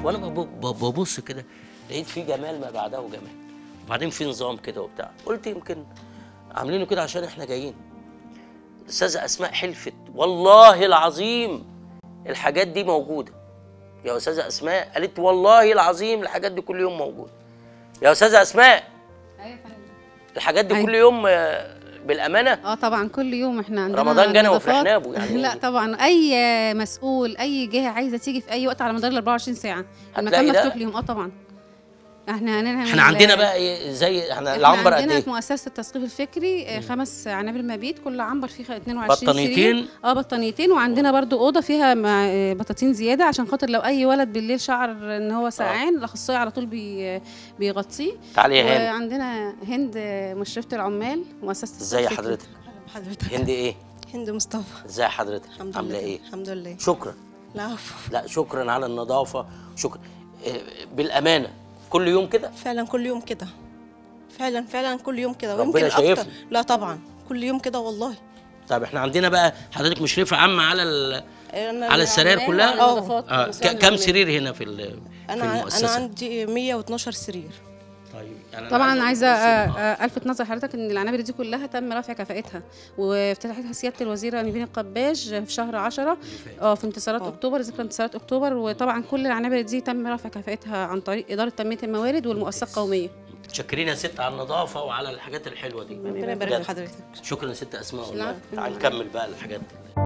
وانا بب- بب- ببص كده لقيت في جمال ما بعده جمال وبعدين في نظام كده وبتاع قلت يمكن عاملينه كده عشان احنا جايين الاستاذه اسماء حلفت والله العظيم الحاجات دي موجوده يا استاذه اسماء قالت والله العظيم الحاجات دي كل يوم موجوده يا استاذه اسماء الحاجات دي أيوة. كل يوم آه، بالامانه اه طبعا كل يوم احنا عندنا رمضان جانا نظافات. وفرحنا به يعني. لا طبعا اي مسؤول اي جهه عايزه تيجي في اي وقت على مدار ال 24 ساعه هتلاقي المكان ده؟ مفتوح ليهم اه طبعا احنا هنعمل احنا عندنا بقى ايه زي احنا احنا العنبر قد عندنا ايه في مؤسسه التثقيف الفكري آه، خمس عنابر مبيت كل عنبر فيه 22 سرير بطانيتين اه بطانيتين وعندنا برضو اوضه فيها مع- آه، بطاطين زياده عشان خاطر لو اي ولد بالليل شعر ان هو سقعان الاخصائي على طول بي بيغطيه تعالي يا هند وعندنا هند آه، مشرفه العمال مؤسسه ازاي التثقيف الفكري. حضرتك حضرتك هند ايه هند مصطفى ازاي حضرتك الحمد عامله لله ايه الحمد لله شكرا لا عفو لا شكرا على النظافه شكرا إيه، بالامانه كل يوم كده فعلا كل يوم كده فعلا فعلا كل يوم كده ربنا ويمكن شايفنا. اكتر لا طبعا كل يوم كده والله طب احنا عندنا بقى حضرتك مشرفه عامه على ال... أنا على السراير العمال كلها وعلى اه. النظافات آه. ومساعد ك- كم العمال. سرير هنا في ال... في انا ع- انا المؤسسه عندي 112 سرير طيب يعني أنا طبعا عايزه أقول آه، بس إن- آه، الفت نظر حضرتك ان العنابر دي كلها تم رفع كفاءتها وافتتاحتها سياده الوزيره نيفين القباش في شهر 10 اه في انتصارات اه. اكتوبر ذكرى انتصارات اكتوبر وطبعا كل العنابر دي تم رفع كفاءتها عن طريق اداره تنميه الموارد والمؤسسه القوميه متشكرين يا ست على النظافه وعلى الحاجات الحلوه دي ربنا يبارك بجد. في حضرتك شكرا يا ست اسماء والله العفو. تعال نكمل بقى الحاجات